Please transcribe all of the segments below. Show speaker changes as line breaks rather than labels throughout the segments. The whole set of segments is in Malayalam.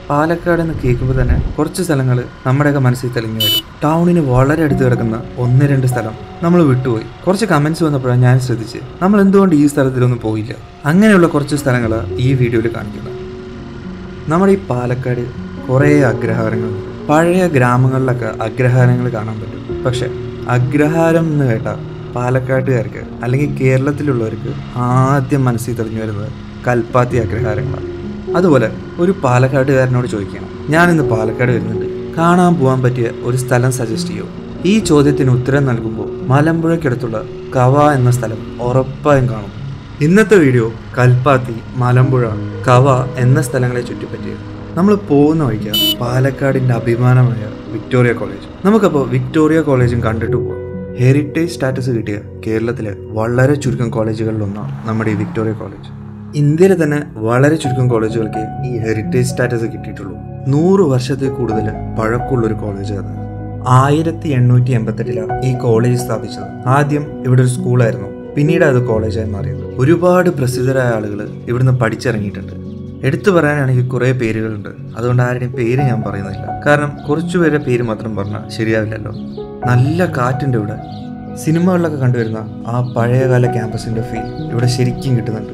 പാലക്കാട് എന്ന് കേൾക്കുമ്പോൾ തന്നെ കുറച്ച് സ്ഥലങ്ങൾ നമ്മുടെയൊക്കെ മനസ്സിൽ തെളിഞ്ഞു വരും ടൗണിന് വളരെ അടുത്ത് കിടക്കുന്ന ഒന്ന് രണ്ട് സ്ഥലം നമ്മൾ വിട്ടുപോയി കുറച്ച് കമൻസ് വന്നപ്പോഴാണ് ഞാൻ ശ്രദ്ധിച്ച് നമ്മൾ എന്തുകൊണ്ട് ഈ സ്ഥലത്തിലൊന്നും പോയില്ല അങ്ങനെയുള്ള കുറച്ച് സ്ഥലങ്ങൾ ഈ വീഡിയോയിൽ കാണിക്കുന്നത് നമ്മുടെ ഈ പാലക്കാട് കുറേ അഗ്രഹാരങ്ങളുണ്ട് പഴയ ഗ്രാമങ്ങളിലൊക്കെ അഗ്രഹാരങ്ങൾ കാണാൻ പറ്റും പക്ഷെ അഗ്രഹാരം എന്ന് കേട്ട പാലക്കാട്ടുകാർക്ക് അല്ലെങ്കിൽ കേരളത്തിലുള്ളവർക്ക് ആദ്യം മനസ്സിൽ തെളിഞ്ഞു വരുന്നത് കൽപ്പാത്തി അഗ്രഹാരങ്ങളാണ് അതുപോലെ ഒരു പാലക്കാട്ടുകാരനോട് ചോദിക്കണം ഞാൻ ഇന്ന് പാലക്കാട് വരുന്നുണ്ട് കാണാൻ പോകാൻ പറ്റിയ ഒരു സ്ഥലം സജസ്റ്റ് ചെയ്യൂ ഈ ചോദ്യത്തിന് ഉത്തരം നൽകുമ്പോൾ മലമ്പുഴയ്ക്കടുത്തുള്ള കവ എന്ന സ്ഥലം ഉറപ്പായും കാണും ഇന്നത്തെ വീഡിയോ കൽപ്പാത്തി മലമ്പുഴ കവ എന്ന സ്ഥലങ്ങളെ ചുറ്റിപ്പറ്റിയത് നമ്മൾ പോകുന്ന വഴിക്ക് പാലക്കാടിന്റെ അഭിമാനമായ വിക്ടോറിയ കോളേജ് നമുക്കപ്പോൾ വിക്ടോറിയ കോളേജും കണ്ടിട്ട് പോകാം ഹെറിറ്റേജ് സ്റ്റാറ്റസ് കിട്ടിയ കേരളത്തിലെ വളരെ ചുരുക്കം കോളേജുകളിലൊന്നാണ് നമ്മുടെ ഈ വിക്ടോറിയ കോളേജ് ഇന്ത്യയിലെ തന്നെ വളരെ ചുരുക്കം കോളേജുകൾക്ക് ഈ ഹെറിറ്റേജ് സ്റ്റാറ്റസ് കിട്ടിയിട്ടുള്ളൂ നൂറ് വർഷത്തിൽ കൂടുതൽ പഴക്കമുള്ള ഒരു കോളേജ് അത് ആയിരത്തി എണ്ണൂറ്റി എൺപത്തെട്ടിലാണ് ഈ കോളേജ് സ്ഥാപിച്ചത് ആദ്യം ഇവിടെ ഒരു സ്കൂളായിരുന്നു പിന്നീട് അത് കോളേജായി മാറിയത് ഒരുപാട് പ്രസിദ്ധരായ ആളുകൾ ഇവിടുന്ന് പഠിച്ചിറങ്ങിയിട്ടുണ്ട് എടുത്തു പറയാനാണെങ്കിൽ കുറേ പേരുകളുണ്ട് അതുകൊണ്ട് ആരുടെയും പേര് ഞാൻ പറയുന്നില്ല കാരണം കുറച്ചുപേരെ പേര് മാത്രം പറഞ്ഞാൽ ശരിയാവില്ലല്ലോ നല്ല കാറ്റുണ്ട് ഇവിടെ സിനിമകളിലൊക്കെ കണ്ടുവരുന്ന ആ പഴയകാല ക്യാമ്പസിന്റെ ഫീൽ ഇവിടെ ശരിക്കും കിട്ടുന്നുണ്ട്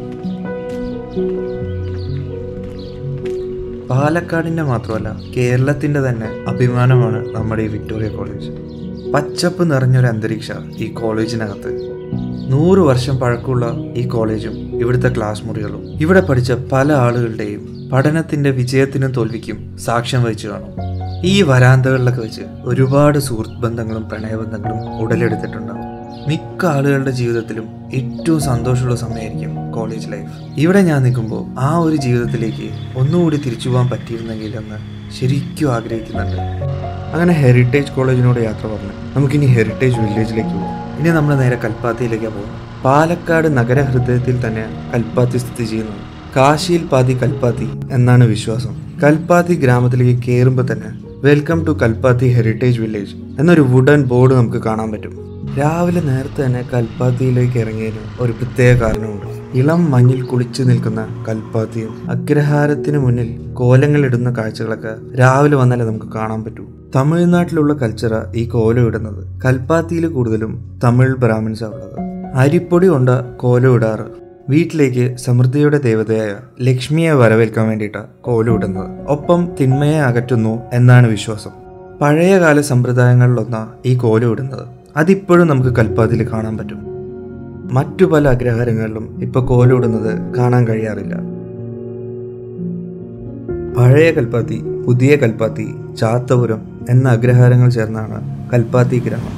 പാലക്കാടിന്റെ മാത്രമല്ല കേരളത്തിന്റെ തന്നെ അഭിമാനമാണ് നമ്മുടെ ഈ വിക്ടോറിയ കോളേജ് പച്ചപ്പ് നിറഞ്ഞൊരു അന്തരീക്ഷ ഈ കോളേജിനകത്ത് നൂറ് വർഷം പഴക്കമുള്ള ഈ കോളേജും ഇവിടുത്തെ ക്ലാസ് മുറികളും ഇവിടെ പഠിച്ച പല ആളുകളുടെയും പഠനത്തിന്റെ വിജയത്തിനും തോൽവിക്കും സാക്ഷ്യം വഹിച്ചു കാണും ഈ വരാന്തകളിലൊക്കെ വെച്ച് ഒരുപാട് സുഹൃത്ത് ബന്ധങ്ങളും പ്രണയബന്ധങ്ങളും ഉടലെടുത്തിട്ടുണ്ടാവും മിക്ക ആളുകളുടെ ജീവിതത്തിലും ഏറ്റവും സന്തോഷമുള്ള സമയമായിരിക്കും കോളേജ് ലൈഫ് ഇവിടെ ഞാൻ നിൽക്കുമ്പോൾ ആ ഒരു ജീവിതത്തിലേക്ക് ഒന്നുകൂടി തിരിച്ചു പോകാൻ പറ്റിയിരുന്നെങ്കിൽ എന്ന് ശരിക്കും ആഗ്രഹിക്കുന്നുണ്ട് അങ്ങനെ ഹെറിറ്റേജ് കോളേജിനോട് യാത്ര പറഞ്ഞു നമുക്കിനി ഹെറിറ്റേജ് വില്ലേജിലേക്ക് പോകാം ഇനി നമ്മൾ നേരെ കൽപ്പാത്തിയിലേക്കാണ് പോകുന്നത് പാലക്കാട് നഗരഹൃദയത്തിൽ തന്നെ കൽപ്പാത്തി സ്ഥിതി ചെയ്യുന്നത് കാശിയിൽ പാതി കൽപ്പാത്തി എന്നാണ് വിശ്വാസം കൽപ്പാത്തി ഗ്രാമത്തിലേക്ക് കയറുമ്പോൾ തന്നെ welcome to Kalpathi heritage village എന്നൊരു വുഡൻ ബോർഡ് നമുക്ക് കാണാൻ പറ്റും രാവിലെ നേരത്തെ തന്നെ കൽപ്പാത്തിയിലേക്ക് ഇറങ്ങിയതിന് ഒരു പ്രത്യേക കാരണമുണ്ട് ഇളം മഞ്ഞിൽ കുളിച്ചു നിൽക്കുന്ന കൽപ്പാത്തിയും അഗ്രഹാരത്തിന് മുന്നിൽ കോലങ്ങളിടുന്ന കാഴ്ചകളൊക്കെ രാവിലെ വന്നാലേ നമുക്ക് കാണാൻ പറ്റൂ തമിഴ്നാട്ടിലുള്ള കൾച്ചറാ ഈ കോലം ഇടുന്നത് കൽപ്പാത്തിയിൽ കൂടുതലും തമിഴ് ബ്രാഹ്മിൻസാണ് ഉള്ളത് അരിപ്പൊടി കൊണ്ട് കോലം ഇടാറ് വീട്ടിലേക്ക് സമൃദ്ധിയുടെ ദേവതയായ ലക്ഷ്മിയെ വരവേൽക്കാൻ വേണ്ടിയിട്ടാണ് കോലം ഇടുന്നത് ഒപ്പം തിന്മയെ അകറ്റുന്നു എന്നാണ് വിശ്വാസം പഴയകാല സമ്പ്രദായങ്ങളിലൊന്നാ ഈ കോലം ഇടുന്നത് അതിപ്പോഴും നമുക്ക് കൽപ്പാത്തിയിൽ കാണാൻ പറ്റും മറ്റു പല അഗ്രഹാരങ്ങളിലും ഇപ്പൊ കോലിടുന്നത് കാണാൻ കഴിയാറില്ല പഴയ കൽപ്പാത്തി പുതിയ കൽപ്പാത്തി ചാത്തപുരം എന്ന അഗ്രഹാരങ്ങൾ ചേർന്നാണ് കൽപ്പാത്തി ഗ്രാമം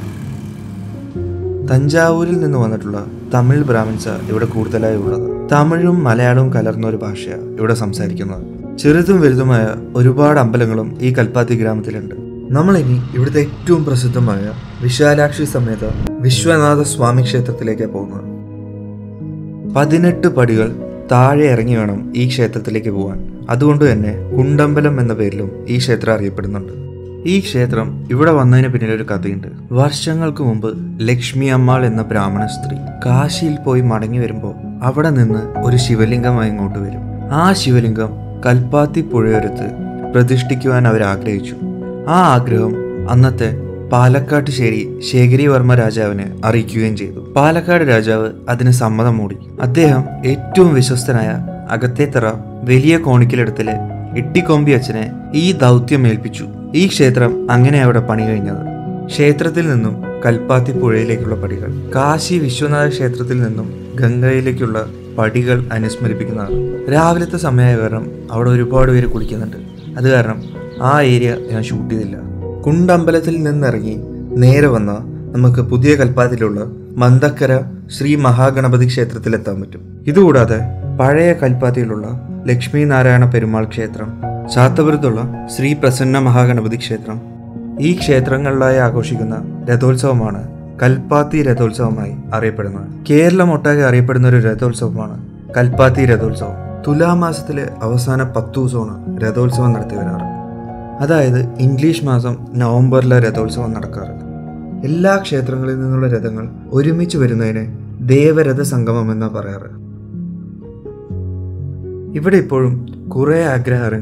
തഞ്ചാവൂരിൽ നിന്ന് വന്നിട്ടുള്ള തമിഴ് ബ്രാഹ്മിൻസ് ഇവിടെ കൂടുതലായി ഉള്ളത് തമിഴും മലയാളവും കലർന്ന ഒരു ഭാഷയാണ് ഇവിടെ സംസാരിക്കുന്നത് ചെറുതും വലുതുമായ ഒരുപാട് അമ്പലങ്ങളും ഈ കൽപ്പാത്തി ഗ്രാമത്തിലുണ്ട് നമ്മളിനി ഇവിടുത്തെ ഏറ്റവും പ്രസിദ്ധമായ വിശാലാക്ഷി സമേത വിശ്വനാഥ സ്വാമി ക്ഷേത്രത്തിലേക്കാണ് പോകുന്നത് പതിനെട്ട് പടികൾ താഴെ ഇറങ്ങി വേണം ഈ ക്ഷേത്രത്തിലേക്ക് പോകാൻ അതുകൊണ്ട് തന്നെ കുണ്ടമ്പലം എന്ന പേരിലും ഈ ക്ഷേത്രം അറിയപ്പെടുന്നുണ്ട് ഈ ക്ഷേത്രം ഇവിടെ വന്നതിന് പിന്നിൽ ഒരു കഥയുണ്ട് വർഷങ്ങൾക്ക് മുമ്പ് ലക്ഷ്മി അമ്മാൾ എന്ന ബ്രാഹ്മണ സ്ത്രീ കാശിയിൽ പോയി മടങ്ങി വരുമ്പോൾ അവിടെ നിന്ന് ഒരു ശിവലിംഗമായി ഇങ്ങോട്ട് വരും ആ ശിവലിംഗം കൽപ്പാത്തി പുഴയോരത്ത് പ്രതിഷ്ഠിക്കുവാൻ അവർ ആഗ്രഹിച്ചു ആ ആഗ്രഹം അന്നത്തെ പാലക്കാട്ടുശ്ശേരി ശേഖരിവർമ്മ രാജാവിനെ അറിയിക്കുകയും ചെയ്തു പാലക്കാട് രാജാവ് അതിന് സമ്മതം മൂടി അദ്ദേഹം ഏറ്റവും വിശ്വസ്തനായ അകത്തേത്തറ വലിയ കോണിക്കലെടുത്തില് ഇട്ടിക്കൊമ്പി അച്ഛനെ ഈ ദൗത്യം ഏൽപ്പിച്ചു ഈ ക്ഷേത്രം അങ്ങനെ അവിടെ പണി കഴിഞ്ഞത് ക്ഷേത്രത്തിൽ നിന്നും കൽപ്പാത്തി പുഴയിലേക്കുള്ള പടികൾ കാശി വിശ്വനാഥ ക്ഷേത്രത്തിൽ നിന്നും ഗംഗയിലേക്കുള്ള പടികൾ അനുസ്മരിപ്പിക്കുന്നതാണ് രാവിലത്തെ സമയമായ കാരണം അവിടെ ഒരുപാട് പേര് കുളിക്കുന്നുണ്ട് അത് കാരണം ആ ഏരിയ ഞാൻ ഷൂട്ട് ചെയ്തില്ല കുണ്ടമ്പലത്തിൽ നിന്നിറങ്ങി നേരെ വന്ന നമുക്ക് പുതിയ കൽപ്പാത്തിലുള്ള മന്തക്കര ശ്രീ മഹാഗണപതി ക്ഷേത്രത്തിലെത്താൻ പറ്റും ഇതുകൂടാതെ പഴയ കൽപ്പാത്തിയിലുള്ള ലക്ഷ്മി നാരായണ പെരുമാൾ ക്ഷേത്രം ചാത്തപുരത്തുള്ള ശ്രീ പ്രസന്ന മഹാഗണപതി ക്ഷേത്രം ഈ ക്ഷേത്രങ്ങളിലായി ആഘോഷിക്കുന്ന രഥോത്സവമാണ് കൽപ്പാത്തി രഥോത്സവമായി അറിയപ്പെടുന്നത് കേരളം ഒട്ടാകെ അറിയപ്പെടുന്ന ഒരു രഥോത്സവമാണ് കൽപ്പാത്തി രഥോത്സവം തുലാമാസത്തിലെ അവസാന പത്തു ദിവസമാണ് രഥോത്സവം നടത്തി വരാറ് അതായത് ഇംഗ്ലീഷ് മാസം നവംബറിലെ രഥോത്സവം നടക്കാറ് എല്ലാ ക്ഷേത്രങ്ങളിൽ നിന്നുള്ള രഥങ്ങൾ ഒരുമിച്ച് വരുന്നതിന് ദേവരഥ സംഗമം എന്നാ പറയാറ് ഇവിടെ ഇപ്പോഴും കുറേ ആഗ്രഹാരങ്ങൾ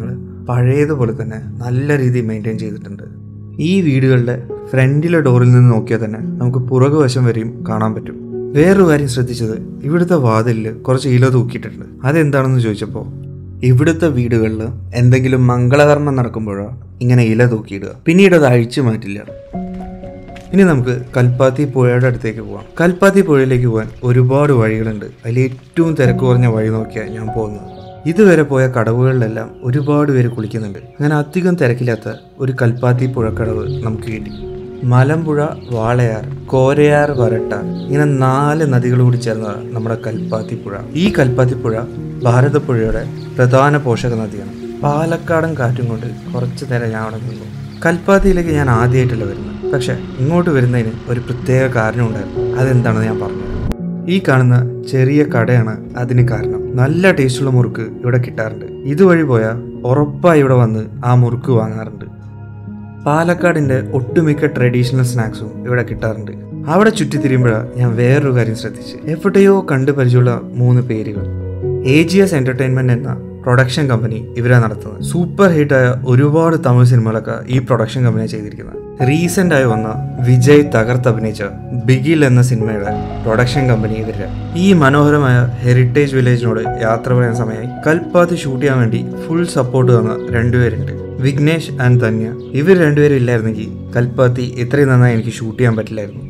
പഴയതുപോലെ തന്നെ നല്ല രീതിയിൽ മെയിൻറ്റെയിൻ ചെയ്തിട്ടുണ്ട് ഈ വീടുകളുടെ ഫ്രണ്ടിലെ ഡോറിൽ നിന്ന് നോക്കിയാൽ തന്നെ നമുക്ക് പുറകുവശം വരെയും കാണാൻ പറ്റും വേറൊരു കാര്യം ശ്രദ്ധിച്ചത് ഇവിടുത്തെ വാതിലിൽ കുറച്ച് ഇല തൂക്കിയിട്ടുണ്ട് അതെന്താണെന്ന് ചോദിച്ചപ്പോൾ ഇവിടുത്തെ വീടുകളിൽ എന്തെങ്കിലും മംഗളകർമ്മം നടക്കുമ്പോഴോ ഇങ്ങനെ ഇല തൂക്കിയിടുക പിന്നീട് അത് അഴിച്ചു മാറ്റില്ല ഇനി നമുക്ക് കൽപ്പാത്തി പുഴയുടെ അടുത്തേക്ക് പോവാം കൽപ്പാത്തി പുഴയിലേക്ക് പോകാൻ ഒരുപാട് വഴികളുണ്ട് അതിൽ ഏറ്റവും തിരക്ക് കുറഞ്ഞ വഴി നോക്കിയാണ് ഞാൻ പോകുന്നത് ഇതുവരെ പോയ കടവുകളിലെല്ലാം ഒരുപാട് പേര് കുളിക്കുന്നുണ്ട് അങ്ങനെ അധികം തിരക്കില്ലാത്ത ഒരു കൽപ്പാത്തി പുഴക്കടവ് നമുക്ക് കിട്ടി മലമ്പുഴ വാളയാർ കോരയാർ വരട്ട ഇങ്ങനെ നാല് നദികൾ കൂടി ചേർന്നതാണ് നമ്മുടെ കൽപ്പാത്തി പുഴ ഈ കൽപ്പാത്തി പുഴ ഭാരതപ്പുഴയുടെ പ്രധാന പോഷക നദിയാണ് പാലക്കാടൻ കാറ്റും കൊണ്ട് കുറച്ച് നേരം ഞാൻ അവിടെ നിന്നു കൽപ്പാത്തിയിലേക്ക് ഞാൻ ആദ്യമായിട്ടല്ല വരുന്നത് പക്ഷെ ഇങ്ങോട്ട് വരുന്നതിന് ഒരു പ്രത്യേക കാരണം ഉണ്ടായിരുന്നു അതെന്താണെന്ന് ഞാൻ പറഞ്ഞത് ഈ കാണുന്ന ചെറിയ കടയാണ് അതിന് കാരണം നല്ല ടേസ്റ്റുള്ള മുറുക്ക് ഇവിടെ കിട്ടാറുണ്ട് ഇതുവഴി പോയാൽ ഉറപ്പായി ഇവിടെ വന്ന് ആ മുറുക്ക് വാങ്ങാറുണ്ട് പാലക്കാടിന്റെ ഒട്ടുമിക്ക ട്രഡീഷണൽ സ്നാക്സും ഇവിടെ കിട്ടാറുണ്ട് അവിടെ ചുറ്റിത്തിരിയുമ്പോഴാണ് ഞാൻ വേറൊരു കാര്യം ശ്രദ്ധിച്ച് എവിടെയോ കണ്ടു പരിചയമുള്ള മൂന്ന് പേരുകൾ എ ജി എസ് എന്റർടൈൻമെന്റ് എന്ന പ്രൊഡക്ഷൻ കമ്പനി ഇവരാ നടത്തുന്നത് സൂപ്പർ ഹിറ്റായ ഒരുപാട് തമിഴ് സിനിമകളൊക്കെ ഈ പ്രൊഡക്ഷൻ കമ്പനിയാണ് ചെയ്തിരിക്കുന്നത് റീസെന്റ് ആയി വന്ന വിജയ് തകർത്ത് അഭിനയിച്ച ബിഗിൽ എന്ന സിനിമയുടെ പ്രൊഡക്ഷൻ കമ്പനി ഇവരുടെ ഈ മനോഹരമായ ഹെറിറ്റേജ് വില്ലേജിനോട് യാത്ര പറയാൻ സമയമായി കൽപ്പാത്തി ഷൂട്ട് ചെയ്യാൻ വേണ്ടി ഫുൾ സപ്പോർട്ട് തന്ന രണ്ടുപേരുണ്ട് വിഘ്നേഷ് ആൻഡ് ധന്യ ഇവർ രണ്ടുപേരും ഇല്ലായിരുന്നെങ്കിൽ കൽപ്പാത്തി ഇത്രയും നന്നായി എനിക്ക് ഷൂട്ട് ചെയ്യാൻ പറ്റില്ലായിരുന്നു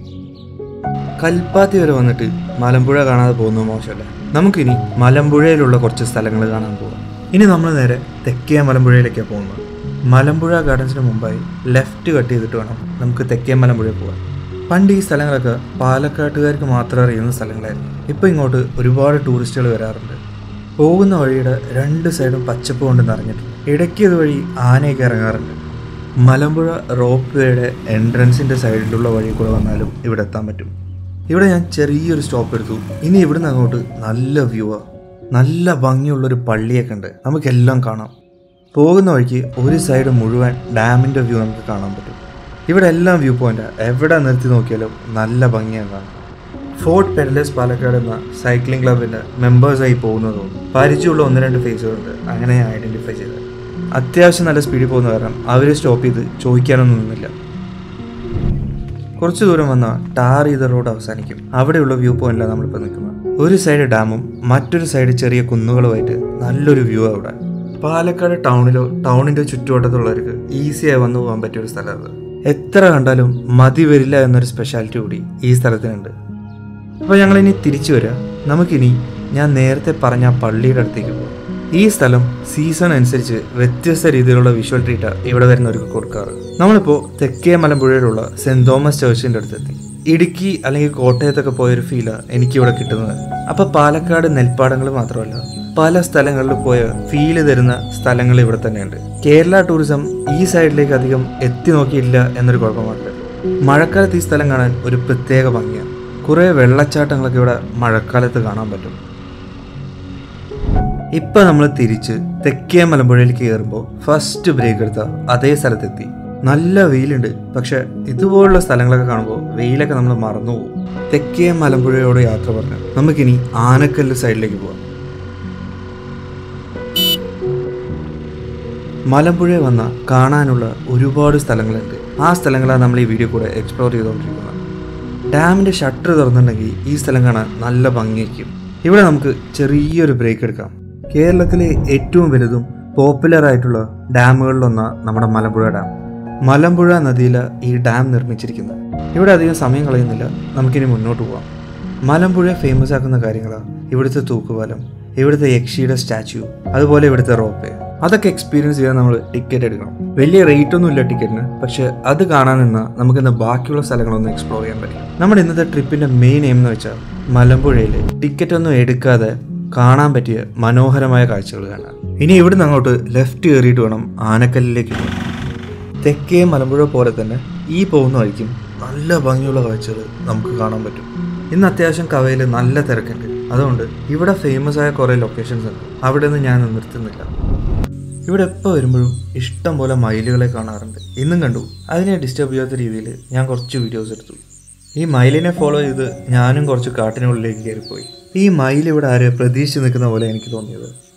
കൽപ്പാത്തി വരെ വന്നിട്ട് മലമ്പുഴ കാണാതെ പോകുന്നത് മോശമല്ല നമുക്കിനി മലമ്പുഴയിലുള്ള കുറച്ച് സ്ഥലങ്ങൾ കാണാൻ പോകാം ഇനി നമ്മൾ നേരെ തെക്കേ മലമ്പുഴയിലേക്കാണ് പോകുന്നത് മലമ്പുഴ ഗാർഡൻസിന് മുമ്പായി ലെഫ്റ്റ് കട്ട് ചെയ്തിട്ട് വേണം നമുക്ക് തെക്കേ മലമ്പുഴയിൽ പോകാൻ പണ്ട് ഈ സ്ഥലങ്ങളൊക്കെ പാലക്കാട്ടുകാർക്ക് മാത്രം അറിയുന്ന സ്ഥലങ്ങളായിരുന്നു ഇപ്പോൾ ഇങ്ങോട്ട് ഒരുപാട് ടൂറിസ്റ്റുകൾ വരാറുണ്ട് പോകുന്ന വഴിയുടെ രണ്ട് സൈഡും പച്ചപ്പ് കൊണ്ട് നിറഞ്ഞിട്ടുണ്ട് ഇടയ്ക്ക് ഇതുവഴി ആനയൊക്കെ ഇറങ്ങാറുണ്ട് മലമ്പുഴ റോപ്പ് വേയുടെ എൻട്രൻസിൻ്റെ സൈഡിലുള്ള വഴി കൂടെ വന്നാലും ഇവിടെ എത്താൻ പറ്റും ഇവിടെ ഞാൻ ചെറിയൊരു സ്റ്റോപ്പ് എടുത്തു ഇനി ഇവിടുന്ന് അങ്ങോട്ട് നല്ല വ്യൂവാ നല്ല ഭംഗിയുള്ളൊരു പള്ളിയൊക്കെ ഉണ്ട് നമുക്കെല്ലാം കാണാം പോകുന്ന വഴിക്ക് ഒരു സൈഡ് മുഴുവൻ ഡാമിൻ്റെ വ്യൂ നമുക്ക് കാണാൻ പറ്റും ഇവിടെ എല്ലാം വ്യൂ പോയിൻ്റാണ് എവിടെ നിർത്തി നോക്കിയാലും നല്ല ഭംഗിയാണ് കാണാം ഫോർട്ട് പെരലേസ് പാലക്കാട് എന്ന സൈക്ലിംഗ് ക്ലബിൻ്റെ മെമ്പേഴ്സായി പോകുന്നതും പരിചയമുള്ള ഒന്ന് രണ്ട് ഫേസുകളുണ്ട് അങ്ങനെ ഞാൻ ഐഡൻറ്റിഫൈ ചെയ്തത് അത്യാവശ്യം നല്ല സ്പീഡിൽ പോകുന്ന കാരണം അവർ സ്റ്റോപ്പ് ചെയ്ത് ചോദിക്കാനൊന്നും നിന്നില്ല കുറച്ച് ദൂരം വന്നാൽ ടാർ ചെയ്ത റോഡ് അവസാനിക്കും അവിടെയുള്ള വ്യൂ പോയിന്റിലാണ് നമ്മളിപ്പോൾ നിൽക്കുന്നത് ഒരു സൈഡ് ഡാമും മറ്റൊരു സൈഡ് ചെറിയ കുന്നുകളുമായിട്ട് നല്ലൊരു വ്യൂ അവിടെ പാലക്കാട് ടൗണിലോ ടൗണിന്റെ ചുറ്റുവട്ടത്തുള്ളവർക്ക് ഈസിയായി വന്നു പോകാൻ പറ്റിയ ഒരു സ്ഥലം അത് എത്ര കണ്ടാലും മതി വരില്ല എന്നൊരു സ്പെഷ്യാലിറ്റി കൂടി ഈ സ്ഥലത്തിനുണ്ട് അപ്പോൾ ഞങ്ങളിനി തിരിച്ചു വരിക നമുക്കിനി ഞാൻ നേരത്തെ പറഞ്ഞ ആ പള്ളിയുടെ അടുത്തേക്ക് പോകാം ഈ സ്ഥലം സീസൺ അനുസരിച്ച് വ്യത്യസ്ത രീതിയിലുള്ള വിഷ്വൽ ട്രീറ്റാണ് ഇവിടെ വരുന്നവർക്ക് കൊടുക്കാറ് നമ്മളിപ്പോൾ തെക്കേ മലമ്പുഴയിലുള്ള സെന്റ് തോമസ് ചർച്ചിൻ്റെ അടുത്തെത്തി ഇടുക്കി അല്ലെങ്കിൽ കോട്ടയത്തൊക്കെ പോയൊരു ഫീലാണ് എനിക്കിവിടെ കിട്ടുന്നത് അപ്പോൾ പാലക്കാട് നെൽപ്പാടങ്ങൾ മാത്രമല്ല പല സ്ഥലങ്ങളിൽ പോയ ഫീല് തരുന്ന സ്ഥലങ്ങൾ ഇവിടെ തന്നെയുണ്ട് കേരള ടൂറിസം ഈ സൈഡിലേക്ക് അധികം എത്തി നോക്കിയില്ല എന്നൊരു കുഴപ്പമുണ്ട് മഴക്കാലത്ത് ഈ സ്ഥലം കാണാൻ ഒരു പ്രത്യേക ഭംഗിയാണ് കുറേ വെള്ളച്ചാട്ടങ്ങളൊക്കെ ഇവിടെ മഴക്കാലത്ത് കാണാൻ പറ്റും ഇപ്പൊ നമ്മൾ തിരിച്ച് തെക്കേ മലമ്പുഴയിലേക്ക് കയറുമ്പോൾ ഫസ്റ്റ് ബ്രേക്ക് എടുത്ത അതേ സ്ഥലത്തെത്തി നല്ല വെയിലുണ്ട് പക്ഷെ ഇതുപോലുള്ള സ്ഥലങ്ങളൊക്കെ കാണുമ്പോൾ വെയിലൊക്കെ നമ്മൾ മറന്നു പോകും തെക്കേ മലമ്പുഴയോട് യാത്ര പറഞ്ഞു നമുക്കിനി ആനക്കല്ല് സൈഡിലേക്ക് പോവാം മലമ്പുഴ വന്ന കാണാനുള്ള ഒരുപാട് സ്ഥലങ്ങളുണ്ട് ആ സ്ഥലങ്ങളാണ് നമ്മൾ ഈ വീഡിയോ കൂടെ എക്സ്പ്ലോർ ചെയ്തുകൊണ്ടിരിക്കുന്നത് ഡാമിൻ്റെ ഷട്ടർ തുറന്നിട്ടുണ്ടെങ്കിൽ ഈ സ്ഥലം കാണാൻ നല്ല ഭംഗിയായിരിക്കും ഇവിടെ നമുക്ക് ചെറിയൊരു ബ്രേക്ക് എടുക്കാം കേരളത്തിലെ ഏറ്റവും വലുതും പോപ്പുലർ ആയിട്ടുള്ള ഡാമുകളിലൊന്നാണ് നമ്മുടെ മലമ്പുഴ ഡാം മലമ്പുഴ നദിയിലാണ് ഈ ഡാം നിർമ്മിച്ചിരിക്കുന്നത് ഇവിടെ അധികം സമയം കളയുന്നില്ല നമുക്കിനി മുന്നോട്ട് പോവാം മലമ്പുഴ ഫേമസ് ആക്കുന്ന കാര്യങ്ങളാണ് ഇവിടുത്തെ തൂക്കുപാലം ഇവിടുത്തെ യക്ഷിയുടെ സ്റ്റാച്യു അതുപോലെ ഇവിടുത്തെ റോപ്പ് അതൊക്കെ എക്സ്പീരിയൻസ് ചെയ്യാൻ നമ്മൾ ടിക്കറ്റ് എടുക്കണം വലിയ റേറ്റ് ഒന്നും ഇല്ല ടിക്കറ്റിന് പക്ഷെ അത് കാണാൻ നിന്നാൽ നമുക്കിന്ന് ബാക്കിയുള്ള സ്ഥലങ്ങളൊന്നും എക്സ്പ്ലോർ ചെയ്യാൻ പറ്റും നമ്മുടെ ഇന്നത്തെ ട്രിപ്പിന്റെ മെയിൻ എയിം എന്ന് വെച്ചാൽ മലമ്പുഴയിൽ ടിക്കറ്റ് ഒന്നും എടുക്കാതെ കാണാൻ പറ്റിയ മനോഹരമായ കാഴ്ചകൾ കാണാൻ ഇനി ഇവിടുന്ന് അങ്ങോട്ട് ലെഫ്റ്റ് കയറിയിട്ട് വേണം ആനക്കല്ലിലേക്ക് പോകാൻ തെക്കേ മലമ്പുഴ പോലെ തന്നെ ഈ പോകുന്ന വഴിക്കും നല്ല ഭംഗിയുള്ള കാഴ്ചകൾ നമുക്ക് കാണാൻ പറ്റും ഇന്ന് അത്യാവശ്യം കവയിൽ നല്ല തിരക്കുണ്ട് അതുകൊണ്ട് ഇവിടെ ഫേമസ് ആയ കുറേ ലൊക്കേഷൻസ് ഉണ്ട് അവിടെ നിന്ന് ഞാൻ നിർത്തുന്നില്ല ഇവിടെ എപ്പോൾ വരുമ്പോഴും ഇഷ്ടം പോലെ മയിലുകളെ കാണാറുണ്ട് ഇന്നും കണ്ടു അതിനെ ഡിസ്റ്റർബ് ചെയ്യാത്ത രീതിയിൽ ഞാൻ കുറച്ച് വീഡിയോസ് എടുത്തു ഈ മയിലിനെ ഫോളോ ചെയ്ത് ഞാനും കുറച്ച് കാട്ടിനുള്ളിലേക്ക് കയറിപ്പോയി ഈ മയിൽ ഇവിടെ ആര് പ്രതീക്ഷിച്ച് നിൽക്കുന്ന പോലെ എനിക്ക് തോന്നിയത്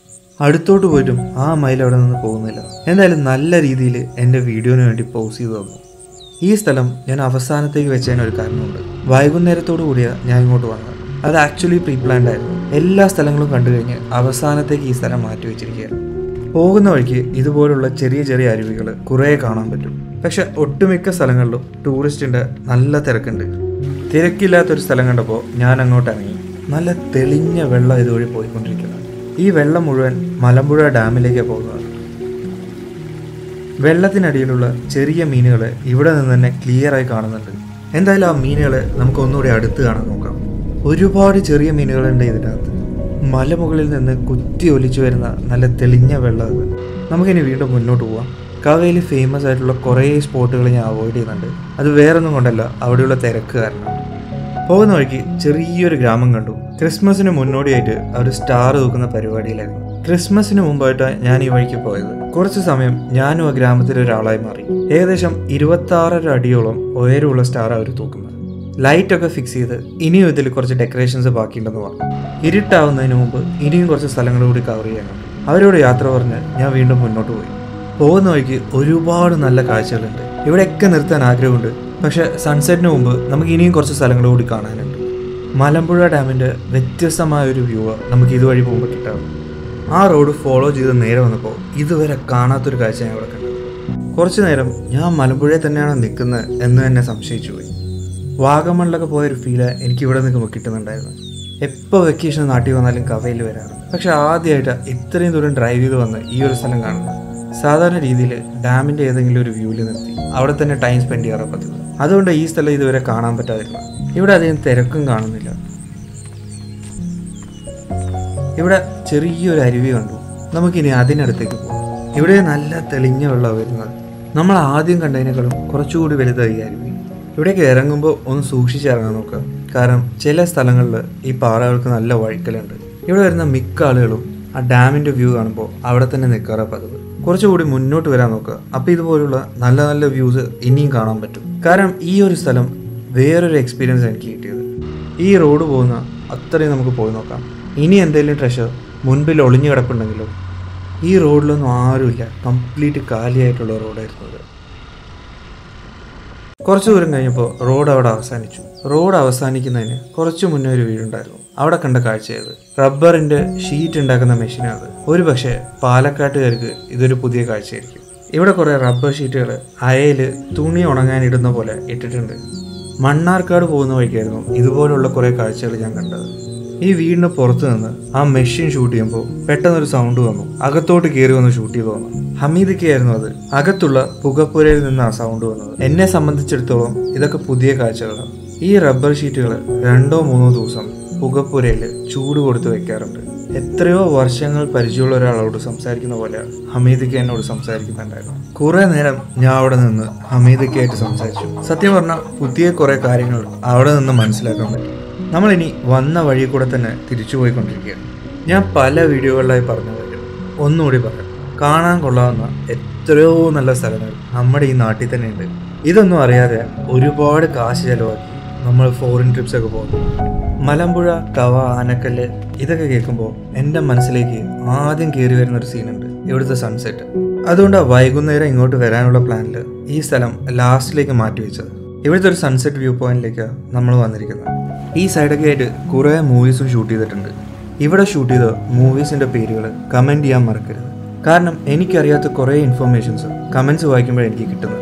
അടുത്തോട്ട് പോയിട്ടും ആ മയിൽ അവിടെ നിന്ന് പോകുന്നില്ല എന്തായാലും നല്ല രീതിയിൽ എൻ്റെ വീഡിയോന് വേണ്ടി പോസ് ചെയ്തു തന്നു ഈ സ്ഥലം ഞാൻ അവസാനത്തേക്ക് വെച്ചതിന് ഒരു കാരണമുണ്ട് വൈകുന്നേരത്തോടു കൂടിയാണ് ഞാൻ ഇങ്ങോട്ട് വന്നത് അത് ആക്ച്വലി പ്രീ പ്ലാൻഡ് ആയിരുന്നു എല്ലാ സ്ഥലങ്ങളും കണ്ടു കഴിഞ്ഞ് അവസാനത്തേക്ക് ഈ സ്ഥലം മാറ്റി വെച്ചിരിക്കുകയാണ് പോകുന്ന വഴിക്ക് ഇതുപോലുള്ള ചെറിയ ചെറിയ അരുവികൾ കുറേ കാണാൻ പറ്റും പക്ഷെ ഒട്ടുമിക്ക സ്ഥലങ്ങളിലും ടൂറിസ്റ്റിൻ്റെ നല്ല തിരക്കുണ്ട് തിരക്കില്ലാത്തൊരു സ്ഥലം കണ്ടപ്പോൾ ഞാൻ അങ്ങോട്ട് ഇറങ്ങി നല്ല തെളിഞ്ഞ വെള്ളം ഇതുവഴി പോയിക്കൊണ്ടിരിക്കുന്നത് ഈ വെള്ളം മുഴുവൻ മലമ്പുഴ ഡാമിലേക്ക് പോകുന്നത് വെള്ളത്തിനടിയിലുള്ള ചെറിയ മീനുകളെ ഇവിടെ നിന്ന് തന്നെ ക്ലിയർ ആയി കാണുന്നുണ്ട് എന്തായാലും ആ മീനുകളെ നമുക്ക് ഒന്നുകൂടി അടുത്ത് കാണാൻ നോക്കാം ഒരുപാട് ചെറിയ മീനുകളുണ്ട് ഇതിനകത്ത് മലമുകളിൽ നിന്ന് കുത്തി ഒലിച്ചു വരുന്ന നല്ല തെളിഞ്ഞ വെള്ളം അത് നമുക്കിനി വീണ്ടും മുന്നോട്ട് പോവാം കവയിൽ ഫേമസ് ആയിട്ടുള്ള കുറേ സ്പോട്ടുകൾ ഞാൻ അവോയ്ഡ് ചെയ്യുന്നുണ്ട് അത് വേറൊന്നും കൊണ്ടല്ല അവിടെയുള്ള തിരക്ക് കാരണം പോകുന്ന വഴിക്ക് ചെറിയൊരു ഗ്രാമം കണ്ടു ക്രിസ്മസിന് മുന്നോടിയായിട്ട് അവർ സ്റ്റാർ തൂക്കുന്ന പരിപാടിയിലായിരുന്നു ക്രിസ്മസിന് മുമ്പായിട്ട് ഞാൻ ഈ വഴിക്ക് പോയത് കുറച്ച് സമയം ഞാനും ആ ഗ്രാമത്തിലെ ഒരാളായി മാറി ഏകദേശം ഇരുപത്തി ആറര അടിയോളം ഉയരമുള്ള സ്റ്റാർ അവർ തൂക്കുന്നത് ലൈറ്റ് ഒക്കെ ഫിക്സ് ചെയ്ത് ഇനിയും ഇതിൽ കുറച്ച് ഡെക്കറേഷൻസ് ബാക്കിയുണ്ടെന്ന് പറഞ്ഞു ഇരുട്ടാവുന്നതിന് മുമ്പ് ഇനിയും കുറച്ച് സ്ഥലങ്ങൾ കൂടി കവർ ചെയ്യാനുണ്ട് അവരോട് യാത്ര പറഞ്ഞ് ഞാൻ വീണ്ടും മുന്നോട്ട് പോയി പോകുന്ന വഴിക്ക് ഒരുപാട് നല്ല കാഴ്ചകളുണ്ട് ഇവിടെയൊക്കെ നിർത്താൻ ആഗ്രഹമുണ്ട് പക്ഷെ സൺസെറ്റിന് മുമ്പ് നമുക്ക് ഇനിയും കുറച്ച് സ്ഥലങ്ങൾ കൂടി കാണാനുണ്ട് മലമ്പുഴ ഡാമിൻ്റെ വ്യത്യസ്തമായ ഒരു വ്യൂ നമുക്ക് ഇതുവഴി പോകുമ്പോൾ കിട്ടാറുണ്ട് ആ റോഡ് ഫോളോ ചെയ്ത് നേരെ വന്നപ്പോൾ ഇതുവരെ കാണാത്തൊരു കാഴ്ച ഞാൻ ഇവിടെ കണ്ടത് കുറച്ചു നേരം ഞാൻ മലമ്പുഴയിൽ തന്നെയാണ് നിൽക്കുന്നത് എന്ന് തന്നെ സംശയിച്ചു പോയി വാഗമണിലൊക്കെ പോയൊരു ഫീല് എനിക്ക് ഇവിടെ നിൽക്കുമ്പോൾ കിട്ടുന്നുണ്ടായിരുന്നു എപ്പോൾ വെക്കേഷൻ നാട്ടിൽ വന്നാലും കവയിൽ വരാറുണ്ട് പക്ഷെ ആദ്യമായിട്ട് ഇത്രയും ദൂരം ഡ്രൈവ് ചെയ്ത് വന്ന് ഈ ഒരു സ്ഥലം കാണുന്നത് സാധാരണ രീതിയിൽ ഡാമിൻ്റെ ഏതെങ്കിലും ഒരു വ്യൂവിൽ നിർത്തി അവിടെ തന്നെ ടൈം സ്പെൻഡ് ചെയ്യാറ് പതിവ് അതുകൊണ്ട് ഈ സ്ഥലം ഇതുവരെ കാണാൻ പറ്റാതിരുന്നു ഇവിടെ അധികം തിരക്കും കാണുന്നില്ല ഇവിടെ ചെറിയൊരു അരുവി കണ്ടു നമുക്കിനി അതിനടുത്തേക്ക് പോകാം ഇവിടെ നല്ല തെളിഞ്ഞ വെള്ളം വരുന്നത് നമ്മൾ ആദ്യം കണ്ടതിനേക്കാളും കുറച്ചുകൂടി വലുതായി ഈ അരുവി ഇവിടേക്ക് ഇറങ്ങുമ്പോൾ ഒന്ന് സൂക്ഷിച്ച് ഇറങ്ങാൻ നോക്കുക കാരണം ചില സ്ഥലങ്ങളിൽ ഈ പാറകൾക്ക് നല്ല വഴുക്കലുണ്ട് ഇവിടെ വരുന്ന മിക്ക ആളുകളും ആ ഡാമിൻ്റെ വ്യൂ കാണുമ്പോൾ അവിടെ തന്നെ നിൽക്കാറാ പതിവ് കുറച്ചുകൂടി മുന്നോട്ട് വരാൻ നോക്കുക അപ്പോൾ ഇതുപോലുള്ള നല്ല നല്ല വ്യൂസ് ഇനിയും കാണാൻ പറ്റും കാരണം ഈ ഒരു സ്ഥലം വേറൊരു എക്സ്പീരിയൻസ് എനിക്ക് കിട്ടിയത് ഈ റോഡ് പോകുന്ന അത്രയും നമുക്ക് പോയി നോക്കാം ഇനി എന്തെങ്കിലും ട്രഷർ മുൻപിൽ ഒളിഞ്ഞു കിടപ്പുണ്ടെങ്കിലോ ഈ റോഡിലൊന്നും ആരുമില്ല കംപ്ലീറ്റ് കാലിയായിട്ടുള്ള റോഡായിരുന്നു ഇത് കുറച്ച് ദൂരം കഴിഞ്ഞപ്പോൾ റോഡ് അവിടെ അവസാനിച്ചു റോഡ് അവസാനിക്കുന്നതിന് കുറച്ച് മുന്നേ ഒരു വീടുണ്ടായിരുന്നു അവിടെ കണ്ട കാഴ്ചയത് റബ്ബറിന്റെ ഷീറ്റ് ഉണ്ടാക്കുന്ന മെഷീനാണ് ഒരു പക്ഷേ പാലക്കാട്ടുകാർക്ക് ഇതൊരു പുതിയ കാഴ്ചയായിരിക്കും ഇവിടെ കുറേ റബ്ബർ ഷീറ്റുകൾ അയയിൽ തുണി ഉണങ്ങാനിടുന്ന പോലെ ഇട്ടിട്ടുണ്ട് മണ്ണാർക്കാട് പോകുന്ന വഴിക്കായിരുന്നു ഇതുപോലുള്ള കുറേ കാഴ്ചകൾ ഞാൻ കണ്ടത് ഈ വീടിന് പുറത്ത് നിന്ന് ആ മെഷീൻ ഷൂട്ട് ചെയ്യുമ്പോൾ പെട്ടെന്നൊരു സൗണ്ട് വന്നു അകത്തോട്ട് കയറി വന്ന് ഷൂട്ട് ചെയ്ത് വന്നു ഹമീദയ്ക്കായിരുന്നു അത് അകത്തുള്ള പുകപ്പുരയിൽ നിന്ന് ആ സൗണ്ട് വന്നത് എന്നെ സംബന്ധിച്ചിടത്തോളം ഇതൊക്കെ പുതിയ കാഴ്ചകളാണ് ഈ റബ്ബർ ഷീറ്റുകൾ രണ്ടോ മൂന്നോ ദിവസം പുകപ്പുരയിൽ ചൂട് കൊടുത്ത് വെക്കാറുണ്ട് എത്രയോ വർഷങ്ങൾ പരിചയമുള്ള ഒരാളോട് സംസാരിക്കുന്ന പോലെ ഹമീദയ്ക്ക് എന്നോട് സംസാരിക്കുന്നുണ്ടായിരുന്നു കുറെ നേരം ഞാൻ അവിടെ നിന്ന് ഹമീദയ്ക്കായിട്ട് സംസാരിച്ചു സത്യം പറഞ്ഞാൽ പുതിയ കുറെ കാര്യങ്ങൾ അവിടെ നിന്ന് മനസ്സിലാക്കാൻ പറ്റും നമ്മളിനി വന്ന വഴി കൂടെ തന്നെ തിരിച്ചു പോയിക്കൊണ്ടിരിക്കുകയാണ് ഞാൻ പല വീഡിയോകളിലായി പറഞ്ഞു വരും ഒന്നുകൂടി പറയാം കാണാൻ കൊള്ളാവുന്ന എത്രയോ നല്ല സ്ഥലങ്ങൾ നമ്മുടെ ഈ നാട്ടിൽ തന്നെ ഉണ്ട് ഇതൊന്നും അറിയാതെ ഒരുപാട് കാശ് ചെലവാക്കി നമ്മൾ ഫോറിൻ ട്രിപ്സ് ഒക്കെ പോകുന്നു മലമ്പുഴ കവ ആനക്കല്ല് ഇതൊക്കെ കേൾക്കുമ്പോൾ എൻ്റെ മനസ്സിലേക്ക് ആദ്യം കയറി വരുന്ന ഒരു സീനുണ്ട് ഇവിടുത്തെ സൺസെറ്റ് അതുകൊണ്ട് വൈകുന്നേരം ഇങ്ങോട്ട് വരാനുള്ള പ്ലാനിൽ ഈ സ്ഥലം ലാസ്റ്റിലേക്ക് മാറ്റി വെച്ചത് ഇവിടുത്തെ ഒരു സൺസെറ്റ് വ്യൂ പോയിന്റിലേക്ക് നമ്മൾ വന്നിരിക്കുന്നത് ഈ സൈഡൊക്കെ ആയിട്ട് കുറേ മൂവീസും ഷൂട്ട് ചെയ്തിട്ടുണ്ട് ഇവിടെ ഷൂട്ട് ചെയ്ത മൂവീസിൻ്റെ പേരുകൾ കമൻറ്റ് ചെയ്യാൻ മറക്കരുത് കാരണം എനിക്കറിയാത്ത കുറേ ഇൻഫർമേഷൻസ് കമൻസ് വായിക്കുമ്പോൾ എനിക്ക് കിട്ടുന്നത്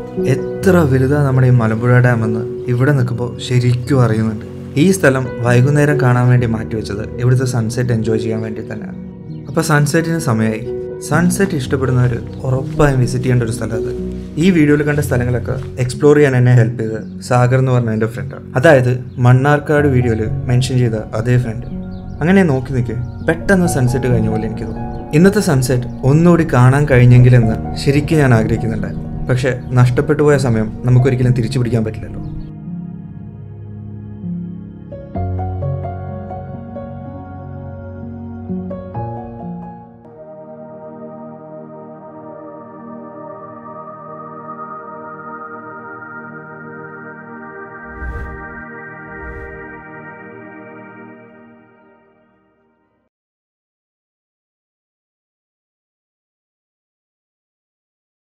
എത്ര വലുതാണ് നമ്മുടെ ഈ മലമ്പുഴ ഡാം എന്ന് ഇവിടെ നിൽക്കുമ്പോൾ ശരിക്കും അറിയുന്നുണ്ട് ഈ സ്ഥലം വൈകുന്നേരം കാണാൻ വേണ്ടി മാറ്റിവെച്ചത് ഇവിടുത്തെ സൺസെറ്റ് എൻജോയ് ചെയ്യാൻ വേണ്ടി തന്നെയാണ് അപ്പോൾ സൺസെറ്റിന് സമയമായി സൺസെറ്റ് ഇഷ്ടപ്പെടുന്നവർ ഉറപ്പായും വിസിറ്റ് ചെയ്യേണ്ട ഒരു സ്ഥലം അത് ഈ വീഡിയോയിൽ കണ്ട സ്ഥലങ്ങളൊക്കെ എക്സ്പ്ലോർ ചെയ്യാൻ എന്നെ ഹെൽപ്പ് ചെയ്തത് സാഗർ എന്ന് പറഞ്ഞ എൻ്റെ ഫ്രണ്ടാണ് അതായത് മണ്ണാർക്കാട് വീഡിയോയിൽ മെൻഷൻ ചെയ്ത അതേ ഫ്രണ്ട് അങ്ങനെ നോക്കി നിൽക്കെ പെട്ടെന്ന് സൺസെറ്റ് കഴിഞ്ഞ പോലെ എനിക്ക് തോന്നി ഇന്നത്തെ സൺസെറ്റ് ഒന്നുകൂടി കാണാൻ കഴിഞ്ഞെങ്കിലെന്ന് ശരിക്കും ഞാൻ ആഗ്രഹിക്കുന്നുണ്ടായിരുന്നു പക്ഷേ നഷ്ടപ്പെട്ടു പോയ സമയം നമുക്കൊരിക്കലും തിരിച്ചു പിടിക്കാൻ പറ്റില്ലല്ലോ